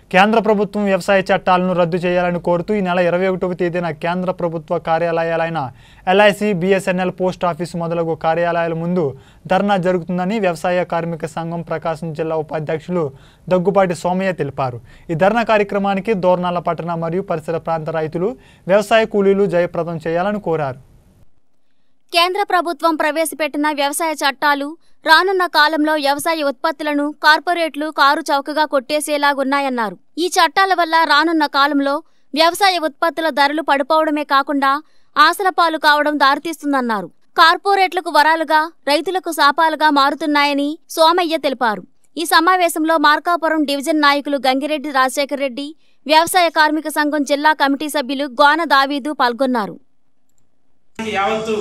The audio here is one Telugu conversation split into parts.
కేంద్ర ప్రభుత్వం వ్యవసాయ చట్టాలను రద్దు చేయాలని కోరుతూ ఈ నెల ఇరవై ఒకటవ తేదీన కేంద్ర ప్రభుత్వ కార్యాలయాలైన ఎల్ఐసి బిఎస్ఎన్ఎల్ పోస్ట్ ఆఫీసు మొదలగు కార్యాలయాల ముందు ధర్నా జరుగుతుందని వ్యవసాయ కార్మిక సంఘం ప్రకాశం జిల్లా ఉపాధ్యక్షులు దగ్గుపాటి సోమయ్య తెలిపారు ఈ ధర్నా కార్యక్రమానికి దోర్నాల పట్టణ మరియు పరిసర ప్రాంత రైతులు వ్యవసాయ కూలీలు జయప్రదం చేయాలని కోరారు కేంద్ర ప్రభుత్వం ప్రవేశపెట్టిన వ్యవసాయ చట్టాలు రానున్న కాలంలో వ్యవసాయ ఉత్పత్తులను కార్పొరేట్లు కారు చౌకగా కొట్టేసేలాగున్నాయన్నారు ఈ చట్టాల వల్ల రానున్న కాలంలో వ్యవసాయ ఉత్పత్తుల ధరలు పడిపోవడమే కాకుండా ఆశల పాలు కావడం దారితీస్తుందన్నారు కార్పొరేట్లకు వరాలుగా రైతులకు శాపాలుగా మారుతున్నాయని సోమయ్య తెలిపారు ఈ సమావేశంలో మార్కాపురం డివిజన్ నాయకులు గంగిరెడ్డి రాజశేఖర రెడ్డి వ్యవసాయ కార్మిక సంఘం జిల్లా కమిటీ సభ్యులు గోన దావీదు పాల్గొన్నారు యావత్తు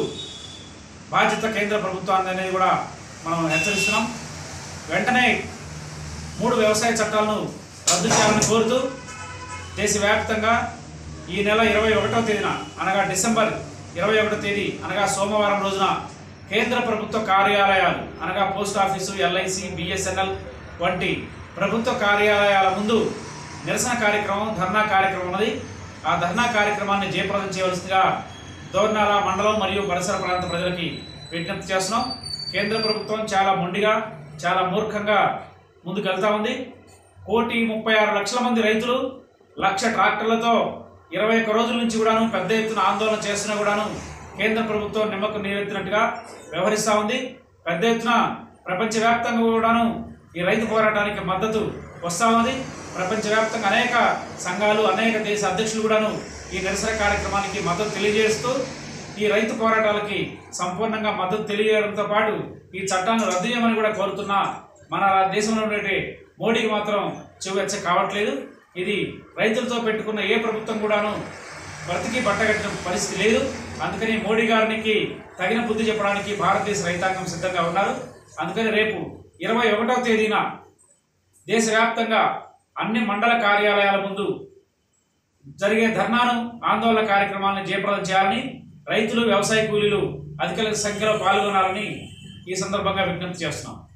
బాధ్యత కేంద్ర ప్రభుత్వాన్ని అనేది కూడా మనం హెచ్చరిస్తున్నాం వెంటనే మూడు వ్యవసాయ చట్టాలను రద్దు చేయాలని కోరుతూ దేశవ్యాప్తంగా ఈ నెల ఇరవై ఒకటో తేదీన అనగా డిసెంబర్ ఇరవై ఒకటో తేదీ అనగా సోమవారం రోజున కేంద్ర ప్రభుత్వ కార్యాలయాలు అనగా పోస్ట్ ఆఫీసు ఎల్ఐసి బిఎస్ఎన్ఎల్ వంటి ప్రభుత్వ కార్యాలయాల ముందు నిరసన కార్యక్రమం ధర్నా కార్యక్రమం ఉన్నది ఆ ధర్నా కార్యక్రమాన్ని జయప్రదం చేయవలసిందిగా దోర్నాల మండలం మరియు పరిసర ప్రాంత ప్రజలకి విజ్ఞప్తి చేస్తున్నాం కేంద్ర ప్రభుత్వం చాలా మొండిగా చాలా మూర్ఖంగా ముందుకు వెళ్తా ఉంది కోటి ముప్పై ఆరు లక్షల మంది రైతులు లక్ష ట్రాక్టర్లతో ఇరవై ఒక్క రోజుల నుంచి కూడాను పెద్ద ఎత్తున ఆందోళన చేస్తున్నా కూడాను కేంద్ర ప్రభుత్వం నిమ్మకు నీరెత్తినట్టుగా వ్యవహరిస్తూ ఉంది పెద్ద ఎత్తున ప్రపంచవ్యాప్తంగా కూడాను ఈ రైతు పోరాటానికి మద్దతు వస్తూ ఉంది ప్రపంచవ్యాప్తంగా అనేక సంఘాలు అనేక దేశ అధ్యక్షులు కూడాను ఈ నిరసన కార్యక్రమానికి మద్దతు తెలియజేస్తూ ఈ రైతు పోరాటాలకి సంపూర్ణంగా మద్దతు తెలియజేయడంతో పాటు ఈ చట్టాన్ని రద్దు చేయమని కూడా కోరుతున్నా మన దేశంలో ఉండే మోడీకి మాత్రం చెవువెచ్చ కావట్లేదు ఇది రైతులతో పెట్టుకున్న ఏ ప్రభుత్వం కూడాను బ్రతికి బట్టగట్టిన పరిస్థితి లేదు అందుకని మోడీ గారికి తగిన బుద్ధి చెప్పడానికి భారతదేశ రైతాంగం సిద్ధంగా ఉన్నారు అందుకని రేపు ఇరవై ఒకటవ తేదీన దేశవ్యాప్తంగా అన్ని మండల కార్యాలయాల ముందు జరిగే ధర్నాను ఆందోళన కార్యక్రమాలను జయప్రదం చేయాలని రైతులు వ్యవసాయ కూలీలు అధిక సంఖ్యలో పాల్గొనాలని ఈ సందర్భంగా విజ్ఞప్తి చేస్తున్నాం